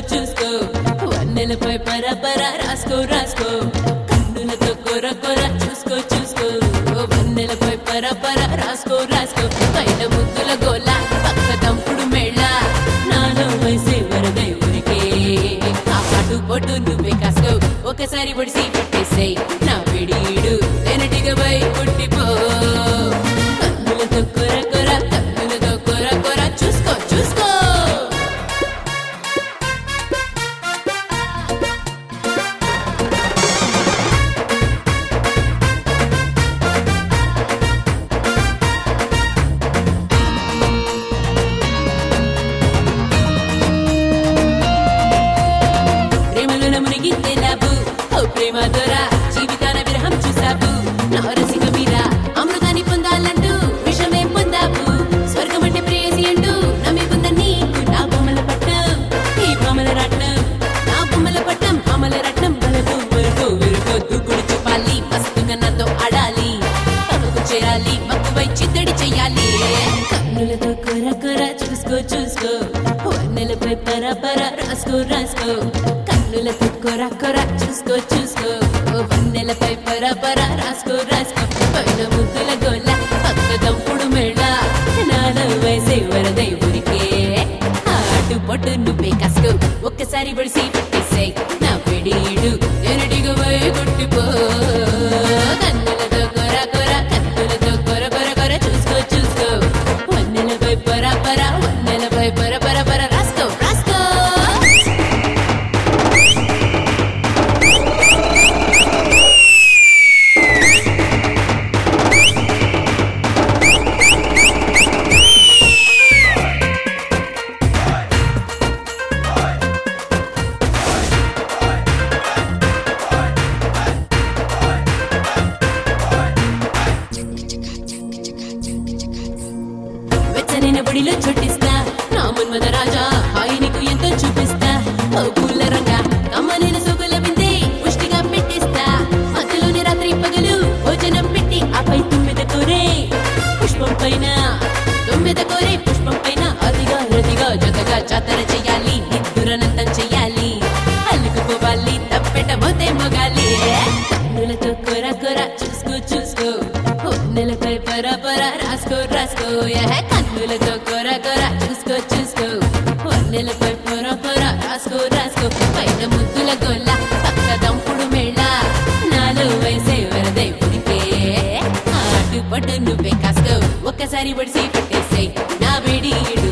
చూసుకో వన్నెలపై పర పర రాసుకో రాసుకో కన్నులతో కొర కొర చూసుకో చూసుకో వన్నెలపై పర పర రాసుకో రాసుకో పైన ముద్దుల గోల పక్క తంపుడు మెళ్ళ నాలో వయసే వరదై ఊరికే ఆ పాటు పొట్టు నువ్వే కాసుకో ఒకసారి ఒడిసి పెట్టేసేయ్ నా విడీడు వెనటిగా పై పుట్టిపో కన్నులతో కొర కొర కన్నులతో కొర కొర చూసుకో చూసుకో ప్రేమలోన మునిగి తేలావు ఓ ప్రేమ దొర జీవితాన విరహం చూసావు నా రసిక మీరా అమృతాన్ని పొందాలంటూ విషమే పొందావు స్వర్గం అంటే ప్రేయసి అంటూ నమ్మికుంద నీకు నా బొమ్మల పట్టం ఈ బొమ్మల రట్నం నా బొమ్మల పట్టం అమల రట్నం బలదు వరకు విరుగు దూకుడు చూపాలి మస్తుగా నాతో ఆడాలి పక్కకు చేరాలి మక్కువై చిత్తడి చెయ్యాలి కన్నులతో కొర కొర చూసుకో చూసుకో వన్నెలపై పర పర రాసుకో రాసుకో కన్నులతో కొర కొర చూసుకో చూసుకో వన్నెలపై పర పర రాసుకో రాసుకో పైన ముద్దుల గోల పక్క దంపుడు మెళ్ళ నాలో వయసే వరదై ఊరికే ఆటు పొట్టు నువ్వే కాసుకో ఒక్కసారి బడిసి పట్టేసాయి నా పెడీడు ఎనడిగా పోయి కొట్టిపో కన్నులతో కొర కొర కన్నులతో కొర కొర కొర చూసుకో చూసుకో వన్నెలపై పర పర వన్నెలపై పర పర పర రాసుకో రాసుకో వెచ్చనైన బడిలో చోటిస్తా నా మన్మద రాజా హాయి నీకు ఎంతో చూపిస్తా ఓ పూల రంగ కమ్మనైన సోకుల బిందే పుష్టిగా పెట్టిస్తా మధ్యలోని రాత్రి పగలు భోజనం పెట్టి ఆపై తుమ్మెద కోరే పుష్పం పైన తుమ్మెద కోరే పుష్పం పైన అదిగా రదిగా జతగా జాతర చెయ్యాలి నిద్దురనంతం చెయ్యాలి అల్లుకుపోవాలి తప్పెట్టబోతే మొగాలి కన్నులతో కొర కొర చూసుకో చూసుకో నెలపై పర పర రాసుకో రాసుకో యహ కన్నులతో కొర కొర చూసుకో చూసుకో నెలపై పొర పొర రాసుకో రాసుకో పైన ముద్దుల గొల్ల పక్క దంపుడు మెళ్ళ నాలో వయసే వరదై ఉడికే ఆటు పట్టు నువ్వే కాసుకో ఒక్కసారి బడిసి పెట్టేసాయి నా వేడి